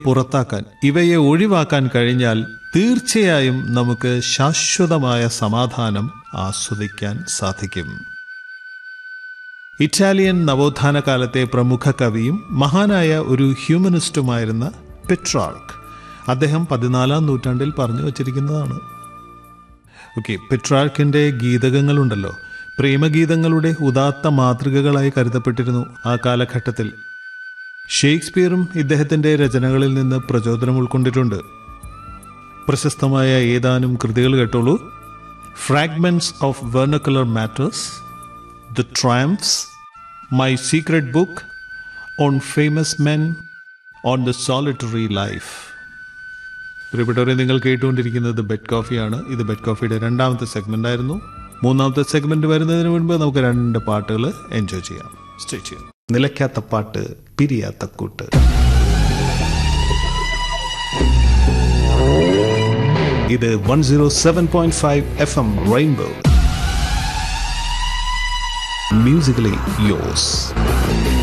പുറത്താക്കാൻ ഇവയെ ഒഴിവാക്കാൻ കഴിഞ്ഞാൽ തീർച്ചയായും നമുക്ക് ശാശ്വതമായ സമാധാനം ആസ്വദിക്കാൻ സാധിക്കും ഇറ്റാലിയൻ നവോത്ഥാന കാലത്തെ പ്രമുഖ കവിയും മഹാനായ ഒരു ഹ്യൂമനിസ്റ്റുമായിരുന്ന പെട്രാർക്ക് അദ്ദേഹം പതിനാലാം നൂറ്റാണ്ടിൽ പറഞ്ഞു വച്ചിരിക്കുന്നതാണ് ഓക്കെ പെട്രാർക്കിൻ്റെ ഗീതകങ്ങളുണ്ടല്ലോ പ്രേമഗീതങ്ങളുടെ ഉദാത്ത മാതൃകകളായി കരുതപ്പെട്ടിരുന്നു ആ കാലഘട്ടത്തിൽ ഷേക്സ്പിയറും ഇദ്ദേഹത്തിൻ്റെ രചനകളിൽ നിന്ന് പ്രചോദനം ഉൾക്കൊണ്ടിട്ടുണ്ട് പ്രശസ്തമായ ഏതാനും കൃതികൾ കേട്ടോളൂ fragments of vernacular matters the triumphs my secret book on famous men on the solitary life പ്രിയപ്പെട്ടവരെ നിങ്ങൾ കേട്ടുകൊണ്ടിരിക്കുന്നത് ബെഡ് കോഫിയാണ് ഇത് ബെഡ് കോഫിയുടെ രണ്ടാമത്തെ സെഗ്മെന്റ് ആയിരുന്നു മൂന്നാമത്തെ സെഗ്മെന്റ് വരുന്നതിന് മുൻപ് നമുക്ക് രണ്ട് പാട്ടുകൾ എൻജോയ് ചെയ്യാം സ്റ്റേ ചെയ്യാം നിലയ്ക്കാത്ത പാട്ട് പിരിയാത്ത കൂട്ട് ഇത് one zero seven point five F M rainbow musically യോസ്